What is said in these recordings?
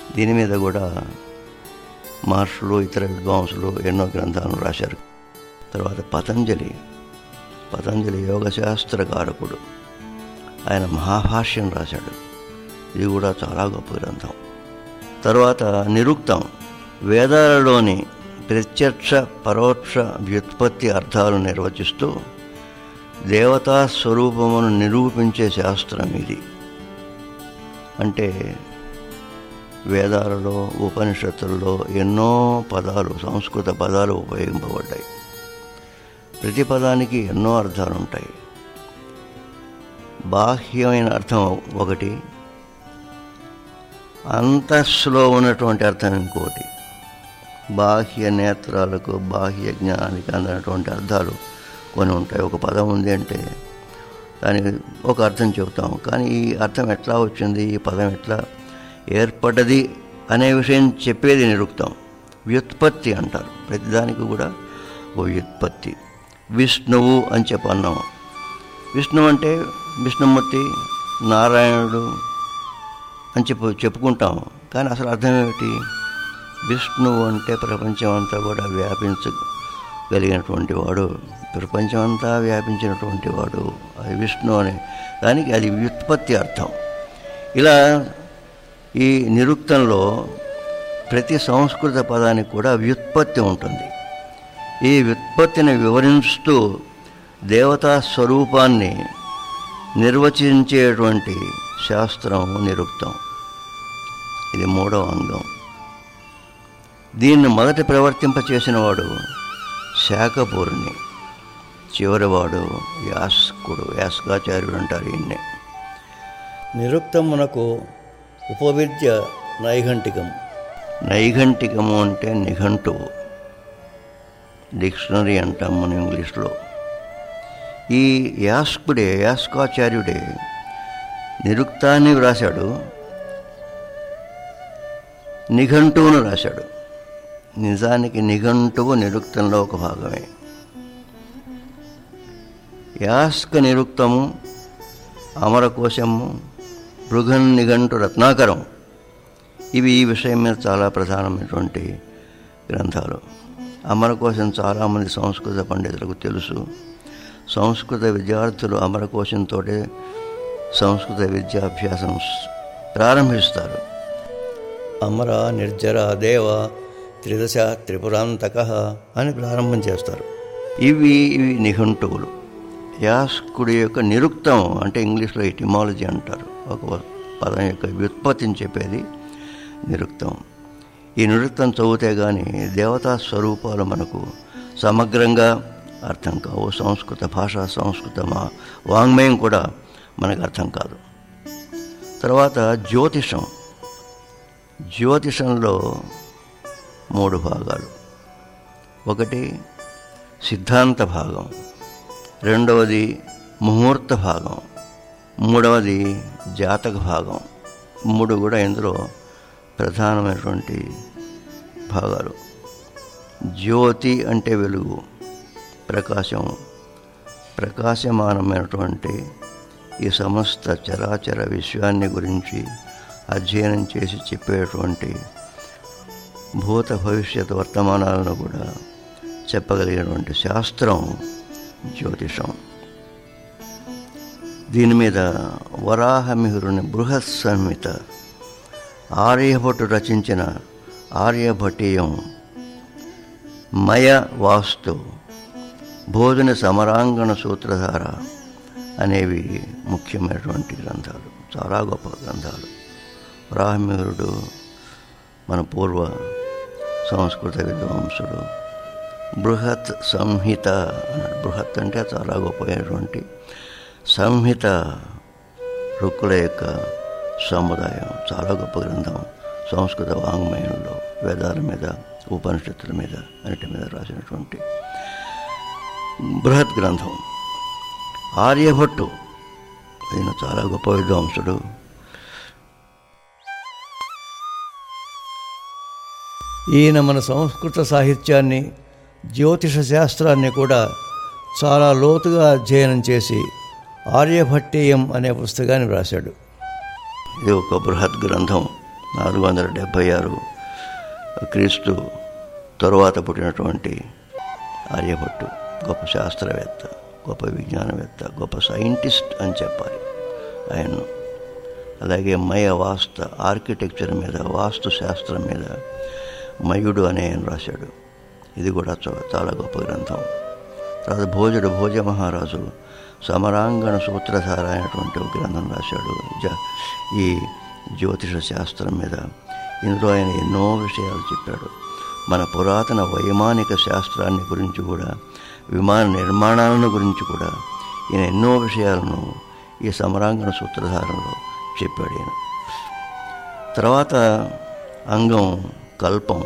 దీని మీద కూడా మహర్షులు ఇతర విద్వాంసులు ఎన్నో గ్రంథాలను రాశారు తర్వాత పతంజలి పతంజలి యోగశాస్త్రకారకుడు ఆయన మహాభాష్యం రాశాడు ఇది కూడా చాలా గొప్ప గ్రంథం తర్వాత నిరుక్తం వేదాలలోని ప్రత్యక్ష పరోక్ష వ్యుత్పత్తి అర్థాలు నిర్వచిస్తూ దేవతా స్వరూపమును నిరూపించే శాస్త్రం ఇది అంటే వేదాలలో ఉపనిషత్తుల్లో ఎన్నో పదాలు సంస్కృత పదాలు ఉపయోగింపబడ్డాయి ప్రతి పదానికి ఎన్నో అర్థాలు ఉంటాయి బాహ్యమైన అర్థం ఒకటి అంతస్సులో ఉన్నటువంటి అర్థం ఇంకోటి బాహ్య నేత్రాలకు బాహ్య జ్ఞానానికి అందినటువంటి అర్థాలు కొన్ని ఉంటాయి ఒక పదం ఉంది అంటే దానికి ఒక అర్థం చెబుతాం కానీ ఈ అర్థం ఎట్లా వచ్చింది ఈ పదం ఎట్లా ఏర్పడ్డది అనే విషయం చెప్పేది నిరుక్తం వ్యుత్పత్తి అంటారు ప్రతిదానికి కూడా ఓ వ్యుత్పత్తి విష్ణువు అని చెప్పన్నాం విష్ణువు అంటే విష్ణుమూర్తి నారాయణుడు అని చెప్పు చెప్పుకుంటాం కానీ అసలు అర్థం ఏమిటి విష్ణువు అంటే ప్రపంచం అంతా కూడా వ్యాపించగలిగినటువంటి వాడు ప్రపంచం అంతా వ్యాపించినటువంటి వాడు అది విష్ణు అనే దానికి అది వ్యుత్పత్తి అర్థం ఇలా ఈ నిరుక్తంలో ప్రతి సంస్కృత పదానికి కూడా వ్యుత్పత్తి ఉంటుంది ఈ వ్యుత్పత్తిని వివరిస్తూ దేవతా స్వరూపాన్ని నిర్వచించేటువంటి శాస్త్రం నిరుక్తం ఇది మూడవ అంగం దీన్ని మొదట ప్రవర్తింపచేసిన వాడు శాఖపూర్ణి చివరివాడు యాస్కుడు యాస్కాచార్యుడు అంటారు ఈయన్నే నిరుక్తమునకు ఉపవిద్య నైఘంటికం నైఘంటికము అంటే నిఘంటువు డిక్షనరీ అంటాం మనం ఇంగ్లీష్లో ఈ యాస్కుడే యాస్కాచార్యుడే నిరుక్తాన్ని వ్రాశాడు నిఘంటువును రాశాడు నిజానికి నిఘంటువు నిరుక్తంలో ఒక భాగమే యాస్క నిరుక్తము అమరకోశము బృగన్ నిఘంటు రత్నాకరం ఇవి ఈ విషయం మీద చాలా ప్రధానమైనటువంటి గ్రంథాలు అమరకోశం చాలామంది సంస్కృత పండితులకు తెలుసు సంస్కృత విద్యార్థులు అమరకోశంతో సంస్కృత విద్యాభ్యాసం ప్రారంభిస్తారు అమర నిర్జర దేవ త్రిదశ త్రిపురాంతక అని ప్రారంభం చేస్తారు ఇవి ఇవి నిఘంటువులు యాస్కుడి యొక్క నిరుక్తం అంటే ఇంగ్లీష్లో ఎటిమాలజీ అంటారు ఒక పదం యొక్క వ్యుత్పత్తిని చెప్పేది నిరుక్తం ఈ నిరుక్తం చదివితే కానీ దేవతా స్వరూపాలు మనకు సమగ్రంగా అర్థం కావు సంస్కృత భాష సంస్కృత మా- వాంగ్మయం కూడా మనకు అర్థం కాదు తర్వాత జ్యోతిషం జ్యోతిషంలో మూడు భాగాలు ఒకటి సిద్ధాంత భాగం రెండవది ముహూర్త భాగం మూడవది జాతక భాగం మూడు కూడా ఇందులో ప్రధానమైనటువంటి భాగాలు జ్యోతి అంటే వెలుగు ప్రకాశం ప్రకాశమానమైనటువంటి ఈ సమస్త చరాచర విశ్వాన్ని గురించి అధ్యయనం చేసి చెప్పేటువంటి భూత భవిష్యత్ వర్తమానాలను కూడా చెప్పగలిగినటువంటి శాస్త్రం జ్యోతిషం దీని మీద వరాహమిహిరుని బృహత్ సంహిత ఆర్యభట్టు రచించిన ఆర్యభటీయం మయ వాస్తు బోధన సమరాంగణ సూత్రధార అనేవి ముఖ్యమైనటువంటి గ్రంథాలు చాలా గొప్ప గ్రంథాలు వరాహమిహిరుడు మన పూర్వ సంస్కృత విద్వాంసుడు బృహత్ సంహిత అన్నాడు బృహత్ అంటే చాలా గొప్పమైనటువంటి సంహిత రుక్కుల యొక్క సముదాయం చాలా గొప్ప గ్రంథం సంస్కృత వాంగ్మయంలో వేదాల మీద ఉపనిషత్తుల మీద అన్నిటి మీద రాసినటువంటి బృహత్ గ్రంథం ఆర్యభట్టు ఆయన చాలా గొప్ప విద్వాంసుడు ఈయన మన సంస్కృత సాహిత్యాన్ని జ్యోతిష శాస్త్రాన్ని కూడా చాలా లోతుగా అధ్యయనం చేసి ఆర్యభట్టేయం అనే పుస్తకాన్ని వ్రాశాడు ఇది ఒక బృహత్ గ్రంథం నాలుగు వందల డెబ్భై ఆరు క్రీస్తు తరువాత పుట్టినటువంటి ఆర్యభట్టు గొప్ప శాస్త్రవేత్త గొప్ప విజ్ఞానవేత్త గొప్ప సైంటిస్ట్ అని చెప్పాలి ఆయన్ను అలాగే మయ వాస్త ఆర్కిటెక్చర్ మీద వాస్తు శాస్త్రం మీద మయుడు అనే ఆయన రాశాడు ఇది కూడా చా- చాలా గొప్ప గ్రంథం తర్వాత భోజుడు భోజ మహారాజు సమరాంగణ సూత్రధార అయినటువంటి ఒక గ్రంథం రాశాడు జ ఈ జ్యోతిష శాస్త్రం మీద ఇందులో ఆయన ఎన్నో విషయాలు చెప్పాడు మన పురాతన వైమానిక శాస్త్రాన్ని గురించి కూడా విమాన నిర్మాణాలను గురించి కూడా ఈయన ఎన్నో విషయాలను ఈ సమరాంగణ సూత్రధారంలో చెప్పాడు ఈయన తర్వాత అంగం కల్పం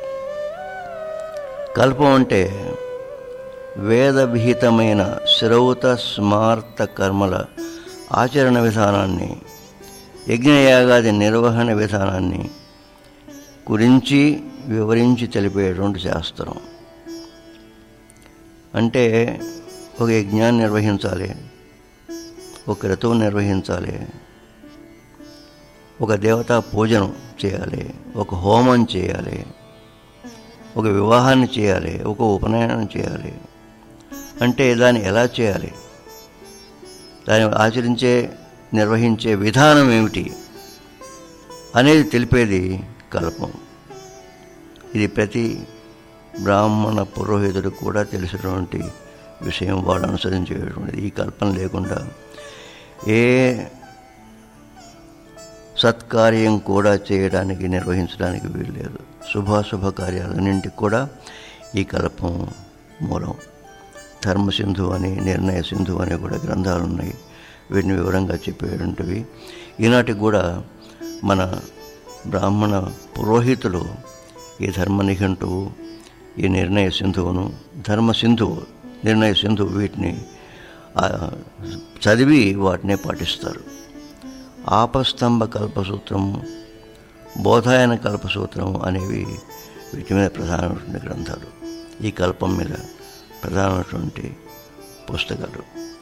కల్పం అంటే వేద విహితమైన శ్రౌత స్మార్త కర్మల ఆచరణ విధానాన్ని యజ్ఞయాగాది నిర్వహణ విధానాన్ని గురించి వివరించి తెలిపేటువంటి శాస్త్రం అంటే ఒక యజ్ఞాన్ని నిర్వహించాలి ఒక క్రతువు నిర్వహించాలి ఒక దేవతా పూజను చేయాలి ఒక హోమం చేయాలి ఒక వివాహాన్ని చేయాలి ఒక ఉపనయనం చేయాలి అంటే దాన్ని ఎలా చేయాలి దాన్ని ఆచరించే నిర్వహించే విధానం ఏమిటి అనేది తెలిపేది కల్పం ఇది ప్రతి బ్రాహ్మణ పురోహితుడు కూడా తెలిసినటువంటి విషయం వాడు అనుసరించేటువంటిది ఈ కల్పన లేకుండా ఏ సత్కార్యం కూడా చేయడానికి నిర్వహించడానికి వీల్లేదు శుభాశుభ కార్యాలన్నింటికి కూడా ఈ కల్పం మూలం ధర్మ సింధు అని నిర్ణయ సింధు అని కూడా గ్రంథాలు ఉన్నాయి వీటిని వివరంగా చెప్పేటువంటివి ఈనాటికి కూడా మన బ్రాహ్మణ పురోహితులు ఈ ధర్మ నిఘంటువు ఈ నిర్ణయ సింధువును ధర్మ సింధువు నిర్ణయ సింధువు వీటిని ఆ, చదివి వాటినే పాటిస్తారు ఆపస్తంభ కల్పసూత్రము బోధాయన కల్పసూత్రం అనేవి వీటి మీద ప్రధానమైనటువంటి గ్రంథాలు ఈ కల్పం మీద ప్రధానమైనటువంటి పుస్తకాలు